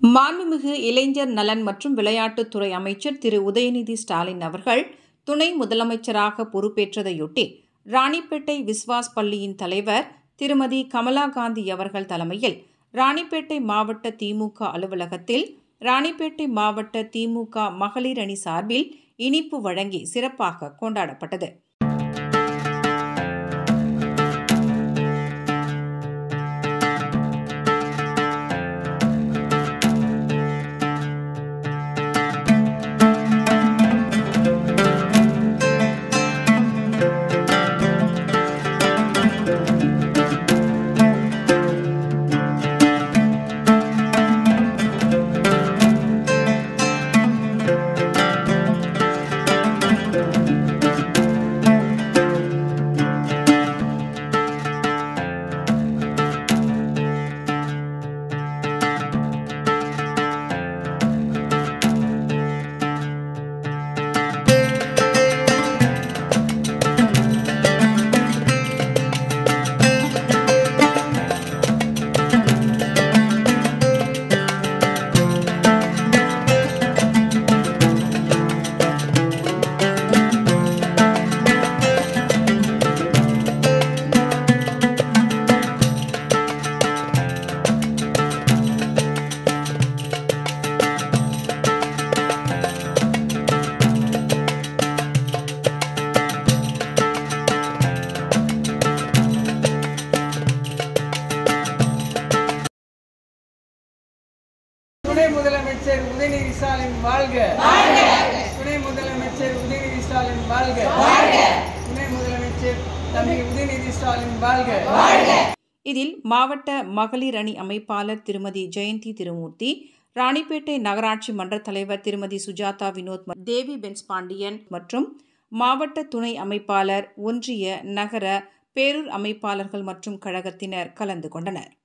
மாண்புமிகு இளைஞர் நலன் மற்றும் விளையாட்டுத்துறை அமைச்சர் திரு உதயநிதி ஸ்டாலின் அவர்கள் துணை முதலமைச்சராக பொறுப்பேற்றதையொட்டி ராணிப்பேட்டை விஸ்வாஸ் பள்ளியின் தலைவர் திருமதி கமலா காந்தி அவர்கள் தலைமையில் ராணிப்பேட்டை மாவட்ட திமுக அலுவலகத்தில் ராணிப்பேட்டை மாவட்ட திமுக மகளிர் அணி சார்பில் இனிப்பு வழங்கி சிறப்பாக கொண்டாடப்பட்டது துணை முதலமைச்சர் உதயநிதி ஸ்டாலின் வாழ்க துணை முதலமைச்சர் உதயநிதி ஸ்டாலின் வாழ்க துணை முதலமைச்சர் தம்பி உதயநிதி ஸ்டாலின் வாழ்க இதில் மாவட்ட மகளிர் அணி அமைப்பாளர் திருமதி ஜெயந்தி திருமூர்த்தி ராணிப்பேட்டை நகராட்சி மன்ற தலைவர் திருமதி சுஜாதா வினோத் ம- தேவி பென்ஸ் பாண்டியன் மற்றும் மாவட்ட துணை அமைப்பாளர் ஒன்றிய நகர பேரூர் அமைப்பாளர்கள் மற்றும் கழகத்தினர் கலந்து கொண்டனர்